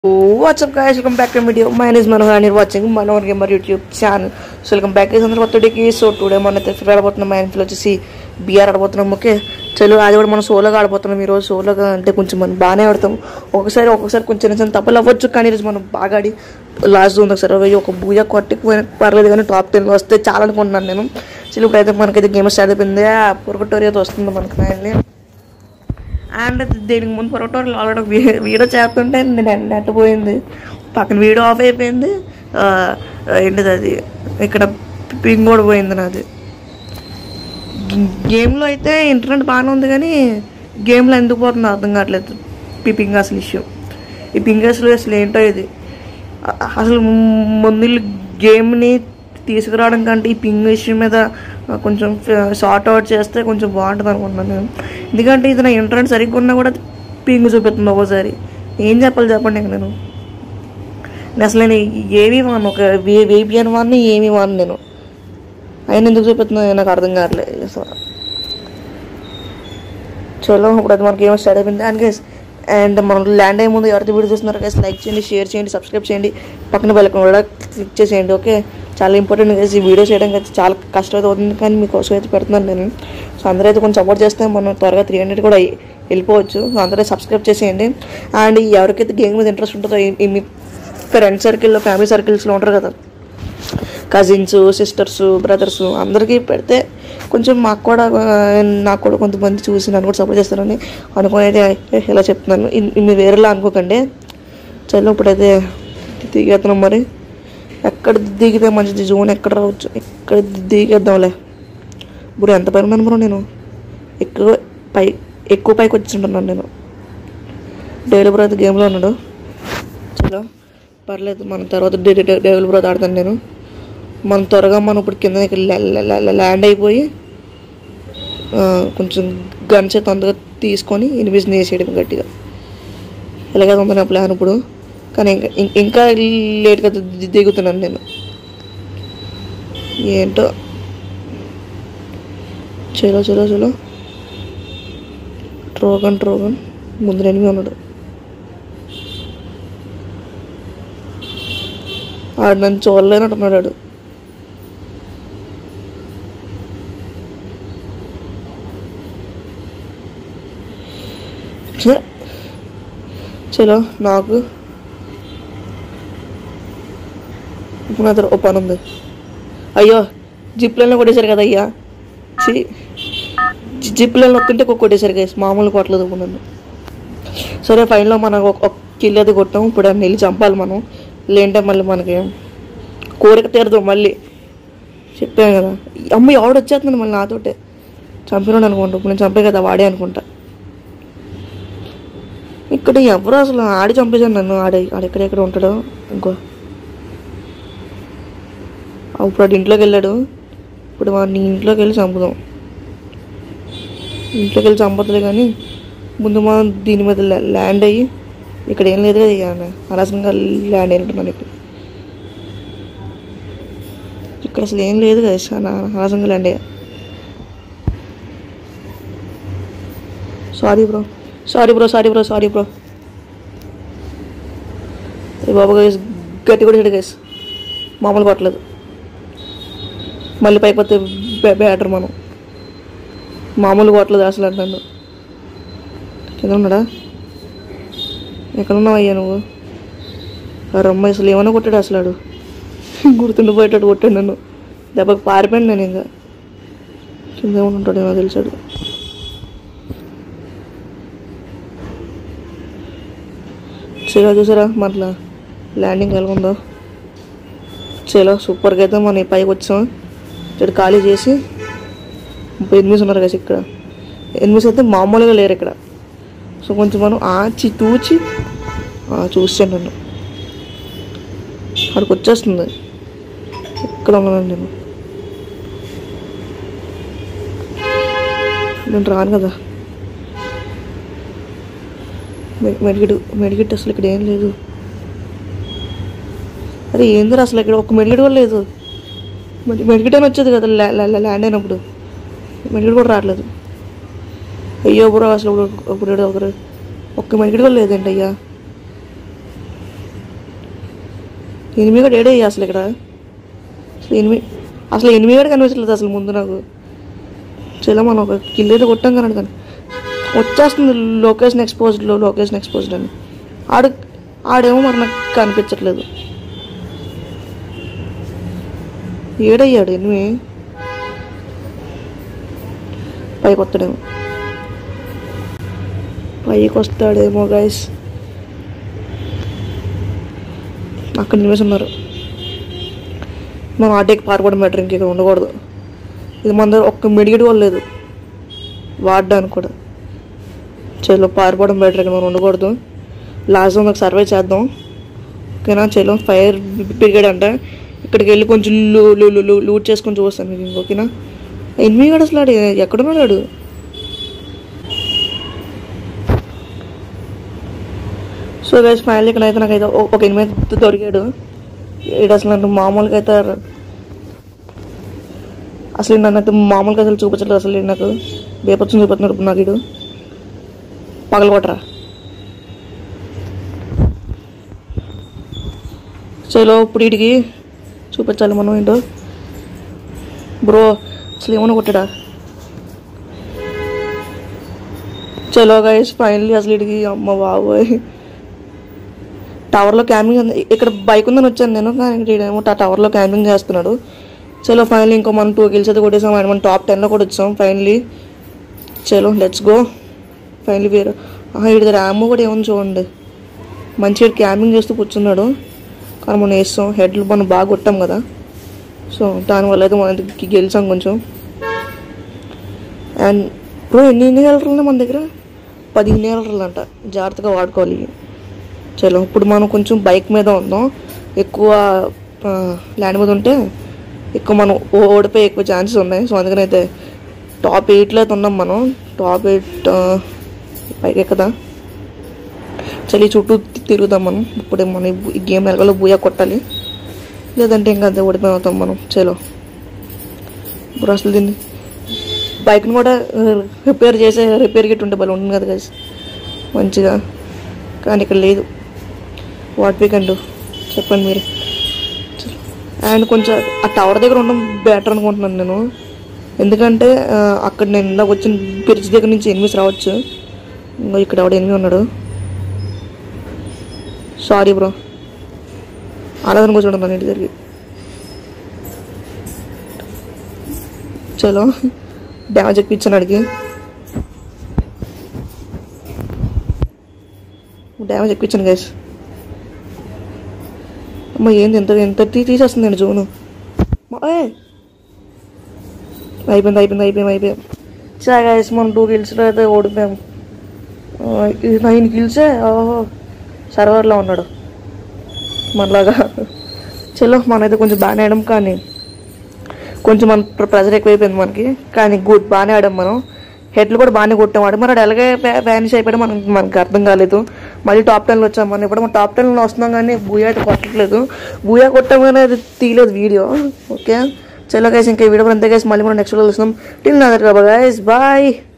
WhatsApp guys welcome back to video my name Manohar and watching Manohar gamer YouTube channel so welcome back అందరూ కొత్తడికి so today మన free ఆడబోతున్నాం మా ఇంట్లో వచ్చేసి బీఆర్ ఆడబోతున్నాం ఓకే చలో అది కూడా మనం సోలోగా ఆడబోతున్నాం ఈరోజు సోలోగా అంటే కొంచెం మనం బాగానే ఆడతాం ఒకసారి ఒక్కొక్కసారి కొంచెం చిన్న చిన్న తప్పులు అవ్వచ్చు కానీ ఈరోజు మనం బాగా ఆడి లాస్ట్ ఉంది ఒకసారి పోయి ఒక బూజా కొట్టుకుపోయిన పర్లేదు కానీ టాప్ టెన్లో వస్తే చాలా అనుకుంటున్నాను నేను చలో ఇప్పుడైతే మనకైతే గేమ్ స్టార్ట్ అయిపోయింది ఆ పొరగటోరియా వస్తుంది మనకి ఫైనల్లీ అండ్ దీనికి ముందు పొరటోర్లు ఆల్రెడీ వీడియో చేస్తుంటే నేను నెట్ పోయింది పక్కన వీడియో ఆఫ్ అయిపోయింది ఆ, ఏంటిది అది ఇక్కడ పింగ్ కూడా పోయింది నాది గేమ్లో అయితే ఇంటర్నెట్ బాగానే ఉంది కానీ గేమ్లో ఎందుకు పోతుందో అర్థం కావట్లేదు ఈ పింగ్ అసలు ఇష్యూ ఈ పింగ్ అసలు అసలు ఏంటో ఇది అ- అసలు ముందు గేమ్ని తీసుకురావడం కంటే ఈ పింగ్ ఇష్యూ మీద కొంచెం షార్ట్ అవుట్ చేస్తే కొంచెం బాగుంటుంది అనుకుంటున్నాను నేను ఎందుకంటే ఇది నా ఇంటర్నెట్ సరిగ్గా ఉన్నా కూడా పింగ్ చూపిస్తుంది ఒక్కోసారి ఏం చెప్పాలి చెప్పండి ఇంక నేను నేను అసలు నేను ఏమీ వాను ఒక వేపిఎన్ వాడిని ఏమీ వాను నేను అయినా ఎందుకు చూపిస్తుందో నాకు అర్థం కావట్లేదు అసలు చలో ఇప్పుడు అది మనకి ఏమో స్టార్ట్ అయిపోయింది అండ్ గైస్ అండ్ మనం ల్యాండ్ అయ్యే ముందు ఎవరైతే వీడియో చూస్తున్నారో గైస్ లైక్ చేయండి షేర్ చేయండి సబ్స్క్రైబ్ చేయండి పక్కన బెల్ ఐకాన్ కూడా క్లిక్ చేసేయండి ఓకే చాలా ఇంపార్టెంట్ గైస్ ఈ వీడియో చేయడానికి అయితే చాలా కష్టం అయితే అవుతుంది కానీ మీకోసం అయితే పెడుతున్నాను నేను సో అందరూ అయితే కొంచెం సపోర్ట్ చేస్తే మనం త్వరగా త్రీ హండ్రెడ్ కూడా వెళ్ళిపోవచ్చు సో అందరూ సబ్స్క్రైబ్ చేసేయండి అండ్ ఎవరికైతే గేమ్ మీద ఇంట్రెస్ట్ ఉంటుందో ఈ- ఈ మీ ఫ్రెండ్ సర్కిల్లో ఫ్యామిలీ సర్కిల్స్లో ఉంటారు కదా కజిన్స్ సిస్టర్స్ బ్రదర్స్ అందరికీ పెడితే కొంచెం మాకు కూడా ఆ, నాకు కూడా కొంతమంది చూసి నన్ను కూడా సపోర్ట్ చేస్తారని అనుకుని అయితే ఇలా చెప్తున్నాను ఇన్- ఇన్ని వేరేలా అనుకోకండి చలో ఇప్పుడైతే దిగేస్తున్నాం మరి ఎక్కడ దిగితే మంచిది జోన్ ఎక్కడ రావచ్చు ఎక్కడ దిగేద్దాంలే ఇప్పుడు ఎంత పైన ఉన్నాను బ్రో నేను ఎక్కువ పై ఎక్కువ పైకి వచ్చింటున్నాను నేను డైలీ బ్రో అయితే గేమ్లో ఉన్నాడు చలో పర్లేదు మన తర్వాత డెవల్ బ్రో ఆడతాను నేను మనం త్వరగా మనం ఇప్పుడు కింద ల్యాండ్ అయిపోయి ఆ, కొంచెం గన్స్ తొందరగా తీసుకొని ఇన్విజన్ చేసేయడం గట్టిగా ఇలాగే ఉంది నా ప్లాన్ ఇప్పుడు కానీ ఇంకా ఇం- ఇంకా లేట్గా ది- దిగుతున్నాను నేను ఏంటో చలో చలో చలో ట్రోగన్ ట్రోగన్ ముందు ఎనిమిది ఉన్నాడు ఆడు నన్ను చూడలేనట్టున్నాడు ఆడు ఛే. చలో నాకు ఇప్పుడు నా దగ్గర ఓ పని ఉంది అయ్యో జిప్లైన్లో కొట్టేశారు కదా అయ్యా చి జిప్లైన్లో వస్తుంటే ఒక్క కొట్టేశారు గైస్ మామూలు కొట్టలేదు ఇప్పుడు నన్ను సరే ఫైనల్లో మనం ఒక ఒక కిల్ అది కొట్టాం ఇప్పుడు అన్ని వెళ్ళి చంపాలి మనం లేంటే మళ్ళీ మనకి కోరిక తీరదు మళ్ళీ చెప్పాను కదా అమ్మ ఎవడు వచ్చేస్తుంది మళ్ళీ నాతోటే చంపినాడు అనుకుంటా ఇప్పుడు నేను చంపే కదా వాడే అనుకుంటా ఇక్కడ ఎవరు అసలు ఆడి చంపేశాను నన్ను ఆడ ఆడెక్కడెక్కడ ఉంటాడో ఇంకో ఆ, ఇప్పుడు ఆడు ఇంట్లోకి వెళ్ళాడు ఇప్పుడు వాడిని ఇంట్లోకి వెళ్ళి చంపుదాం ఇంట్లోకి వెళ్ళి చంపదులే కానీ ముందు మనం దీని మీద ల్యా- ల్యాండ్ అయ్యి ఇక్కడ ఏం లేదు కదా ఇక అనవసరంగా ల్యాండ్ అయినట్టున్నాను ఇక్కడ ఇక్కడ అసలు ఏం లేదు కదా చాలా అనవసరంగా ల్యాండ్ అయ్యా sorry bro sorry bro sorry bro sorry bro ఏ బాబు గైస్ గట్టి కూడా గైస్ మామూలు కొట్టలేదు మళ్ళీ పైపోతే బ్యాటర్ మనం మామూలు కొట్టలేదు అసలు నన్ను కింద ఉన్నాడా ఎక్కడ ఉన్నావు అయ్యా నువ్వు ఆ రమ్మ అసలు ఏమైనా కొట్టాడు అసలు ఆడు గుర్తుండిపోయేటట్టు కొట్టాడు నన్ను దెబ్బకి పారిపోయాను నేను ఇంకా కింద ఏమైనా ఉంటాడు ఏమో తెలిసాడు చలో చూసారా మళ్ళా ల్యాండింగ్ ఎలా ఉందో చలో సూపర్గా అయితే మనం ఈ పైకి వచ్చాం ఇక్కడ ఖాళీ చేసి ముప్పై ఎనిమిది ఉన్నారు కదా ఇక్కడ ఎనిమిది అయితే మామూలుగా లేరు ఇక్కడ సో కొంచెం మనం ఆచి తూచి ఆ, చూసాను నన్ను అక్కడికి వచ్చేస్తుంది ఇక్కడ ఉన్నాను నేను నేను రాను కదా మెడికెట్ మెడికెట్ అసలు ఇక్కడ ఏం లేదు అరే ఏందిరా అసలు ఇక్కడ ఒక మెడికెట్ కూడా లేదు మెడికెట్ అని వచ్చేది కదా ల్యా- ల్యా- ల్యా- ల్యాండ్ అయినప్పుడు మెడికెట్ కూడా రావట్లేదు అయ్యో బ్రో అసలు ఇప్పుడు ఇప్పుడు ఒకరు ఒక్క మెడికెట్ కూడా లేదండి అయ్యా ఎనిమిది కూడా ఏడే అసలు ఇక్కడ అసలు ఎనిమిది అసలు ఎనిమిది కూడా కనిపించలేదు అసలు ముందు నాకు చలో మనం ఒక కిల్ అయితే కొట్టాం కానీ కానీ వచ్చేస్తుంది లొకేషన్ ఎక్స్పోజ్డ్లో లొకేషన్ ఎక్స్పోజ్డ్ అని ఆడు ఆడేమో మరి నాకు కనిపించట్లేదు ఏడయ్యాడు ఎనిమిది పైకి వస్తాడేమో పైకి వస్తాడేమో గైస్ అక్కడ నిమిషం ఉన్నారు మనం ఆటేకి పారిపోవడం బెటర్ ఇంక ఇక్కడ ఉండకూడదు ఇది మన దగ్గర ఒక్క మెడికెట్ కూడా లేదు వాడడానికి కూడా చలో పారిపోవడం బెటర్ ఇక్కడ మనం ఉండకూడదు లాస్ట్ ఒక సర్వే చేద్దాం ఓకేనా చలో ఫైర్ పీరియడ్ అంటే ఇక్కడికి వెళ్ళి కొంచెం లూ లూ లూ- లూ లూట్ చేసుకొని చూస్తాను మీకు ఇంక, ఓకేనా ఎనిమిది గడు అసలు ఆడు ఎక్కడున్నాడు వాడు సో గైస్ ఫైనల్ ఇక్కడ అయితే నాకైతే ఒ- ఒక ఎనిమిది దొరికాడు ఇది అసలు నన్ను మామూలుగా అయితే అసలు నన్ను అయితే మామూలుగా అసలు చూపించలేదు అసలు ఈడు నాకు బేపచ్చని చూపుతున్నాడు ఇప్పుడు నాకు ఇడు పగలగొట్టరా చలో ఇప్పుడు వీడికి చూపించాలి మనం ఏంటో బ్రో అసలు ఏమన్నా కొట్టాడా చలో గైస్ ఫైనల్లీ అసలు వీడికి అమ్మ బాబోయ్ టవర్లో క్యాంపింగ్ ఉంది. ఇక్కడ బైక్ ఉందని వచ్చాను నేను కానీ ఏమో టవర్లో క్యాంపింగ్ చేస్తున్నాడు చలో ఫైనల్లీ ఇంకో మనం టూ కిల్స్ అయితే కొట్టేసాం అండ్ మనం టాప్ టెన్లో కూడా వచ్చాం ఫైనల్లీ చలో లెట్స్ గో ఫైనల్లీ వేరు వీడి దగ్గర యామో కూడా ఏముంది చూడండి మంచిగా క్యాంపింగ్ చేస్తూ కూర్చున్నాడు కానీ మనం వేస్తాం హెడ్లు మనం బాగా కొట్టాం కదా సో దానివల్ల అయితే మనం అయితే గెలిచాం కొంచెం అండ్ ఇప్పుడు ఎన్ని ఇన్హేలర్లు ఉన్నాయి మన దగ్గర పది ఇన్హేలర్లు అంట జాగ్రత్తగా వాడుకోవాలి చలో ఇప్పుడు మనం కొంచెం బైక్ మీద ఉందాం ఎక్కువ ల్యాండ్ మీద ఉంటే ఎక్కువ మనం ఓ- ఓడిపోయే ఎక్కువ ఛాన్సెస్ ఉన్నాయి సో అందుకని అయితే టాప్ ఎయిట్లో అయితే ఉన్నాం మనం టాప్ ఎయిట్ పైకి ఎక్కుదా చలి చుట్టూ తి- తిరుగుదాం మనం ఇప్పుడు మనం ఈ బు- ఈ గేమ్ ఎలాగో బూయా కొట్టాలి లేదంటే ఇంకా అంతే ఓడిపోతాం మనం చలో ఇప్పుడు అసలు దీన్ని బైక్ని కూడా రిపేర్ చేసే రిపేర్ గిట్ ఉంటే బలం ఉంటుంది కదా guys. మంచిగా కానీ ఇక్కడ లేదు వాట్ వీ కెన్ డూ చెప్పండి మీరు అండ్ కొంచెం ఆ టవర్ దగ్గర ఉండడం బెటర్ అనుకుంటున్నాను నేను ఎందుకంటే ఆ, అక్కడ నేను ఇందాక వచ్చిన బ్రిడ్జ్ దగ్గర నుంచి ఎనిమిస్ రావచ్చు ఇంకో ఇక్కడ ఎవడ ఎనిమిది ఉన్నాడు సారీ బ్రో ఆరాధన కూర్చోండి మన ఇంటి దగ్గరికి చలో డ్యామేజ్ ఎక్కించాను అడిగి డ్యామేజ్ ఎక్కించాను గైస్ అమ్మ ఏంది ఎంత ఎంత తీ తీసేస్తుందండి జోను మా- ఏ! అయిపోయింది అయిపోయింది అయిపోయింది అయిపోయింది చా గైస్ మనం టూ కిల్స్లో అయితే ఓడిపోయాం ఆ, ఇది నైన్ కిల్సే ఓహో సర్వర్లో ఉన్నాడు మనలాగా చలో మనైతే కొంచెం బాగానే ఆడాం కానీ కొంచెం మన ప్రెజర్ ఎక్కువైపోయింది మనకి కానీ గుడ్ బాగానే ఆడాం మనం హెడ్లు కూడా బాగానే కొట్టాం ఆడు మరి ఎలాగే బ్యానిష్ అయిపోయాడు మనకి మనకి అర్థం కాలేదు మళ్ళీ టాప్ టెన్లో వచ్చాం మనం ఇప్పుడు మనం టాప్ టెన్లో వస్తున్నాం కానీ బూయా అయితే కొట్టట్లేదు బూయా కొట్టాం కానీ అది తీయలేదు వీడియో ఓకే చలో గైస్ ఇంకా ఈ వీడియో అంతే గైస్ మళ్ళీ మనం నెక్స్ట్ కలుస్తున్నాం టిల్ నా దగ్గర గైస్ బాయ్